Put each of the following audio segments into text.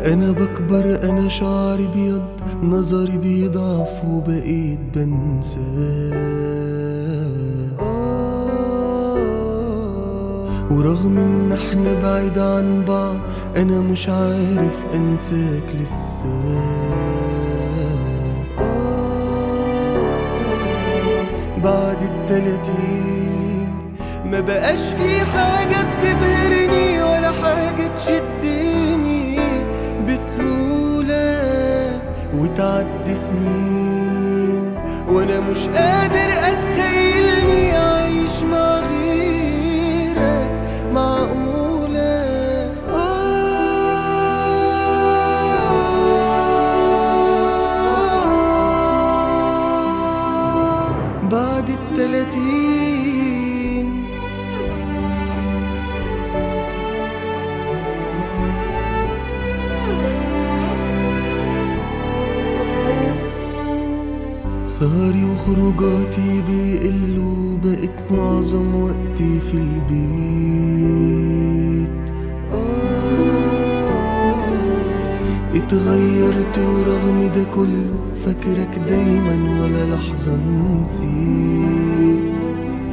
أنا بكبر أنا شعري بيض نظري بيضعف وبقيت بنساه آه. ورغم إن احنا بعيد عن بعض أنا مش عارف أنساك لسه آه. بعد التلاتين ما بقاش في حاجة بتبهرني ولا حاجة تشدني بسهولة وتعدي سنين وانا مش قادر اتخيلني عايش مع غيرك معقولة آه بعد التلاتين سهري وخروجاتي بيقلوا بقت معظم وقتي في البيت آه اتغيرت ورغم ده كله فاكرك دايما ولا لحظة نسيت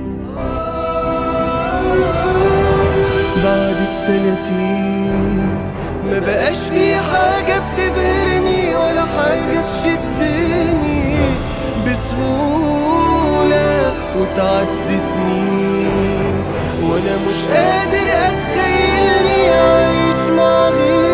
بعد التلاتين ما بقاش في حاجة بتبهرني ولا حاجة تشدني بسهولة وتعدي سنين وانا مش قادر اتخيلني عايش مع غيرك